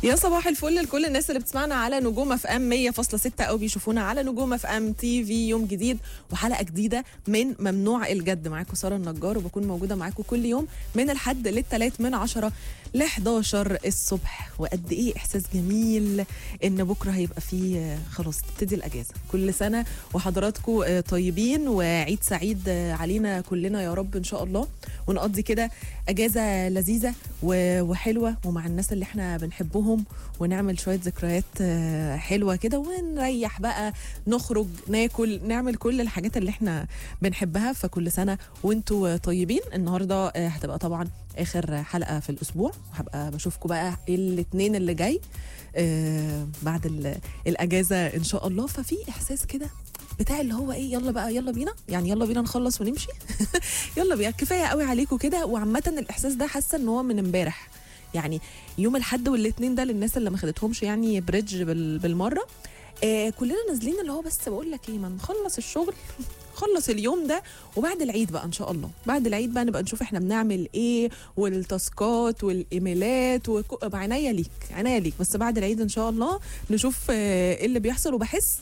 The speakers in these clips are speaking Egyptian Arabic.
يا صباح الفل لكل الناس اللي بتسمعنا على نجوم اف ام 100.6 او بيشوفونا على نجوم اف ام تي في يوم جديد وحلقه جديده من ممنوع الجد معاكم ساره النجار وبكون موجوده معاكم كل يوم من الحد للثلاث من 10 ل 11 الصبح وقد ايه احساس جميل ان بكره هيبقى فيه خلاص تبتدي الاجازه كل سنه وحضراتكم طيبين وعيد سعيد علينا كلنا يا رب ان شاء الله ونقضي كده اجازه لذيذه وحلوه ومع الناس اللي احنا بنحبهم ونعمل شويه ذكريات حلوه كده ونريح بقى نخرج ناكل نعمل كل الحاجات اللي احنا بنحبها فكل سنه وانتوا طيبين النهارده هتبقى طبعا اخر حلقه في الاسبوع وهبقى بشوفكم بقى الاثنين اللي جاي آه بعد الاجازه ان شاء الله ففي احساس كده بتاع اللي هو ايه يلا بقى يلا بينا يعني يلا بينا نخلص ونمشي يلا بينا كفايه قوي عليكم كده وعامه الاحساس ده حاسه ان هو من امبارح يعني يوم الاحد والاثنين ده للناس اللي ما خدتهمش يعني بريدج بالمره آه كلنا نازلين اللي هو بس بقول لك ايه ما نخلص الشغل خلص اليوم ده وبعد العيد بقى ان شاء الله بعد العيد بقى نبقى نشوف احنا بنعمل ايه والتاسكات والايميلات وك... عناية ليك عناية ليك بس بعد العيد ان شاء الله نشوف ايه اللي بيحصل وبحس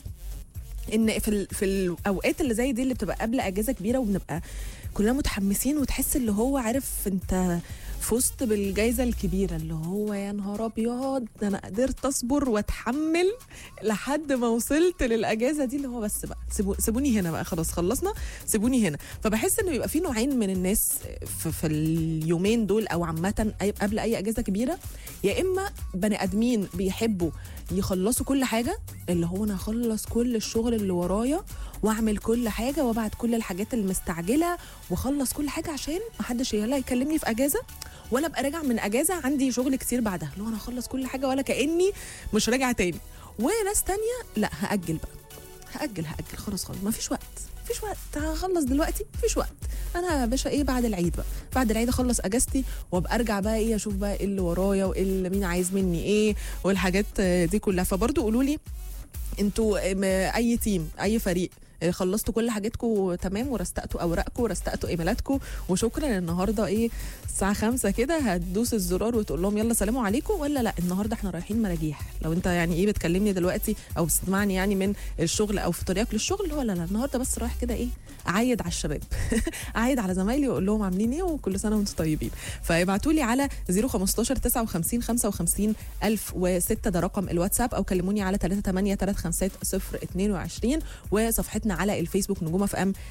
ان في ال... في الاوقات اللي زي دي اللي بتبقى قبل اجازه كبيره وبنبقى كلنا متحمسين وتحس اللي هو عارف انت فزت بالجائزة الكبيرة اللي هو يا نهار أبيض أنا قدرت أصبر وأتحمل لحد ما وصلت للأجازة دي اللي هو بس بقى سيبو سيبوني هنا بقى خلاص خلصنا سيبوني هنا فبحس إنه بيبقى في نوعين من الناس في, في اليومين دول أو عامة قبل أي أجازة كبيرة يا إما بني آدمين بيحبوا يخلصوا كل حاجة اللي هو أنا هخلص كل الشغل اللي ورايا واعمل كل حاجه وابعت كل الحاجات المستعجله واخلص كل حاجه عشان محدش لا يكلمني في اجازه ولا ابقى راجع من اجازه عندي شغل كتير بعدها اللي هو انا اخلص كل حاجه ولا كاني مش راجعه تاني وناس تانية لا هاجل بقى هاجل هاجل خلاص خلاص مفيش وقت مفيش وقت هخلص دلوقتي مفيش وقت انا يا باشا ايه بعد العيد بقى بعد العيد اخلص اجازتي وابقى ارجع بقى ايه اشوف بقى ايه اللي ورايا وايه اللي مين عايز مني ايه والحاجات دي كلها فبرضه قولوا لي انتوا اي تيم اي فريق خلصتوا كل حاجاتكم تمام ورستقتوا اوراقكم ورستقتوا ايميلاتكم وشكرا النهارده ايه الساعه 5 كده هتدوس الزرار وتقول لهم يلا سلام عليكم ولا لا النهارده احنا رايحين مراجيح لو انت يعني ايه بتكلمني دلوقتي او بتسمعني يعني من الشغل او في طريقك للشغل ولا لا النهارده بس رايح كده ايه اعيد على الشباب اعيد على زمايلي واقول لهم عاملين ايه وكل سنه وانتم طيبين فابعتوا لي على 015 59 55 1006 ده رقم الواتساب او كلموني على 38 350 022 وصفحتنا على الفيسبوك نجوم اف ام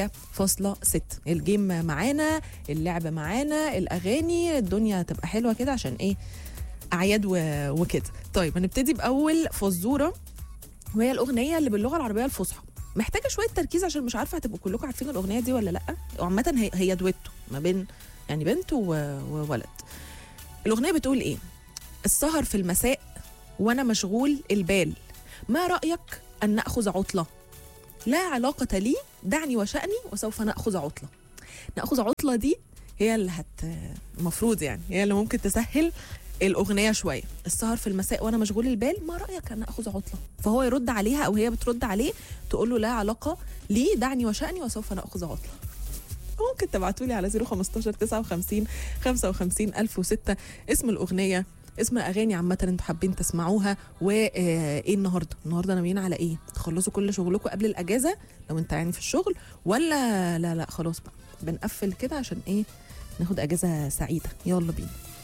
100.6 الجيم معانا اللعب معانا الاغاني الدنيا هتبقى حلوه كده عشان ايه اعياد وكده طيب هنبتدي باول فزوره وهي الاغنيه اللي باللغه العربيه الفصحى محتاجه شويه تركيز عشان مش عارفه هتبقوا كلكم عارفين الاغنيه دي ولا لا وعامه هي هي دويتو ما بين يعني بنت وولد الاغنيه بتقول ايه السهر في المساء وانا مشغول البال ما رايك ان ناخذ عطله لا علاقه لي دعني وشاني وسوف ناخذ عطله ناخذ عطله دي هي اللي هت المفروض يعني هي اللي ممكن تسهل الاغنيه شويه السهر في المساء وانا مشغول البال ما رايك ان اخذ عطله فهو يرد عليها او هي بترد عليه تقول له لا علاقه لي دعني وشاني وسوف ناخذ عطله ممكن تبعتوا لي على 015 59 55 1006 اسم الاغنيه اسم اغاني عامه انتوا حابين تسمعوها وايه النهارده النهارده ناويين على ايه تخلصوا كل شغلكم قبل الاجازه لو انت يعني في الشغل ولا لا لا خلاص بقى بنقفل كده عشان ايه ناخد اجازه سعيده يلا بينا